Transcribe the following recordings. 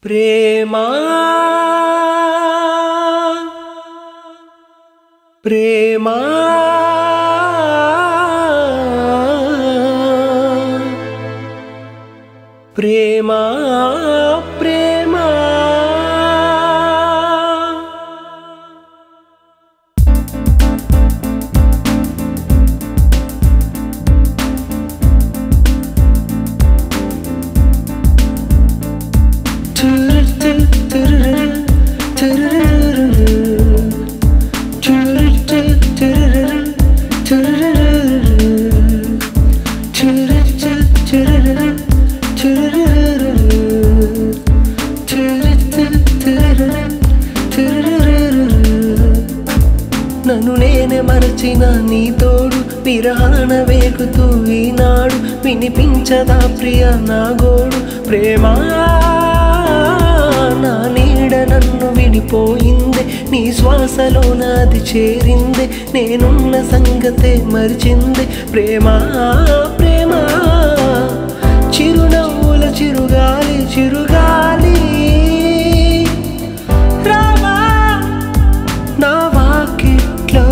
ప్రేమా ప్రేమా ప్రేమా ప్రేమా నన్ను నేనే మరచిన నీ తోడు విరహాన వేగుతూ ఈనాడు వినిపించదా ప్రియ నా గోడు ప్రేమా నా నీడ నన్ను విడిపోయిందే నీ శ్వాసలో నాది చేరిందే నేనున్న సంగతే మరిచిందే ప్రేమా ప్రేమా చిరునవ్వుల చిరుగాలి చిరుగాలి రావా నా వాకిట్లో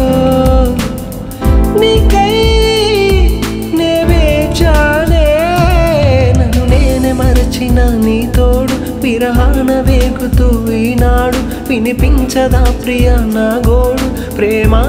నీకై నే వేచానే నన్ను నేనే మరచిన నీ తోడు విరహాన వేగుతూ ఈనాడు వినిపించదా ప్రియ నా గోడు ప్రేమా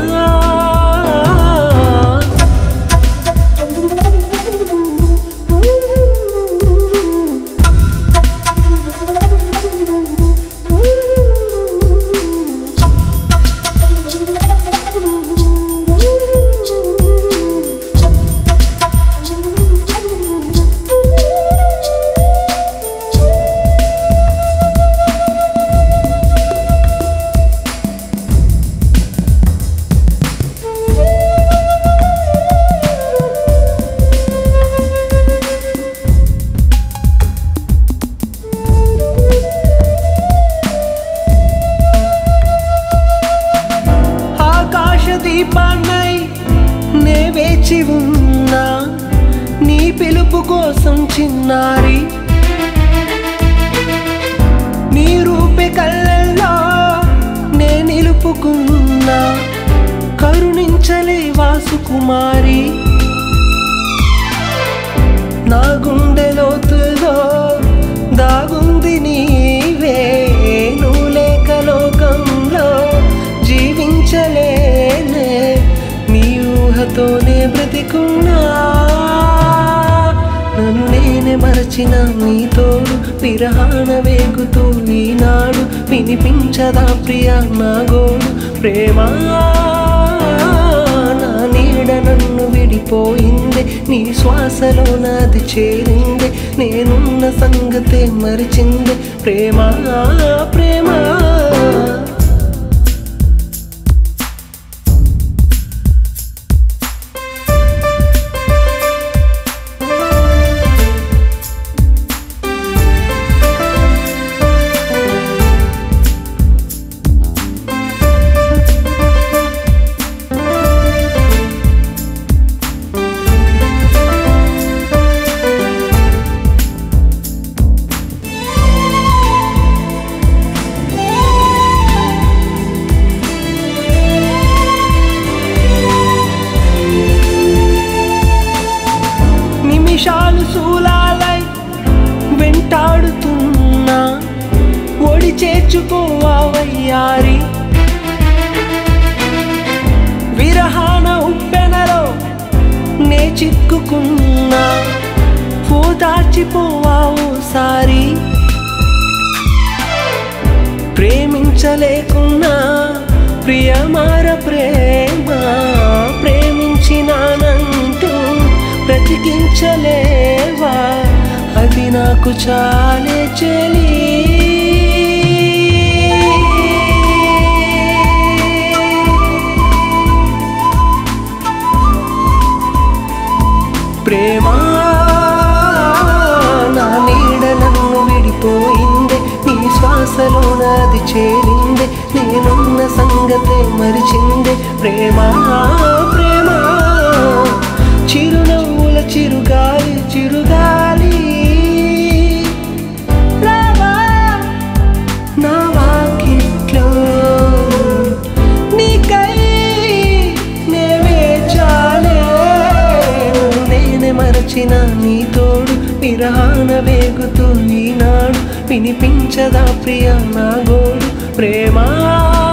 ఆకాశ దీపాన్నై నే వేచి ఉన్నా నీ పిలుపు కోసం చిన్నారి నీ రూపే కళ్ళల్లో నే నిలుపుకున్నా కరుణించలే వాసుకుమారి నా గుండె లోతులో దాగుంది నీవే నువ్వు లేక లోకంలో జీవించలేనే నీ ఊహతోనే బ్రతికున్నా నన్ను నేనే మరచిన నీ తోడు విరహాన వేగుతూ ఈనాడు వినిపించదా ప్రియ నా గోడు ప్రేమా నా నీడ నన్ను విడిపోయిందే నీ శ్వాసలో నాది చేరిందే నేనున్న సంగతే మరిచిందే ప్రేమా ప్రేమా నిమిషాలు శూలాలై వెంటాడుతున్నా ఒడి చేర్చుకోవయ్యారి విరహాన ఉప్పెనలో నే చిక్కుకున్నా పోదార్చిపోవా ఓసారి ప్రేమించలేకున్నా ప్రియమార ప్రేమ ప్రేమించినానంటూ బ్రతికించలేవా అది నాకు చాలే చెలి ప్రేమా నా నీడ నన్ను విడిపోయిందే నీ శ్వాసలో నాది చేరిందే నేనున్న సంగతే మరిచిందే ప్రేమా ప్రేమా చిరునవ్వుల చిరుగాలి చిరుగాలి రావా విరహాన వేగుతూ ఈనాడు వినిపించదా ప్రియ నా గోడు ప్రేమా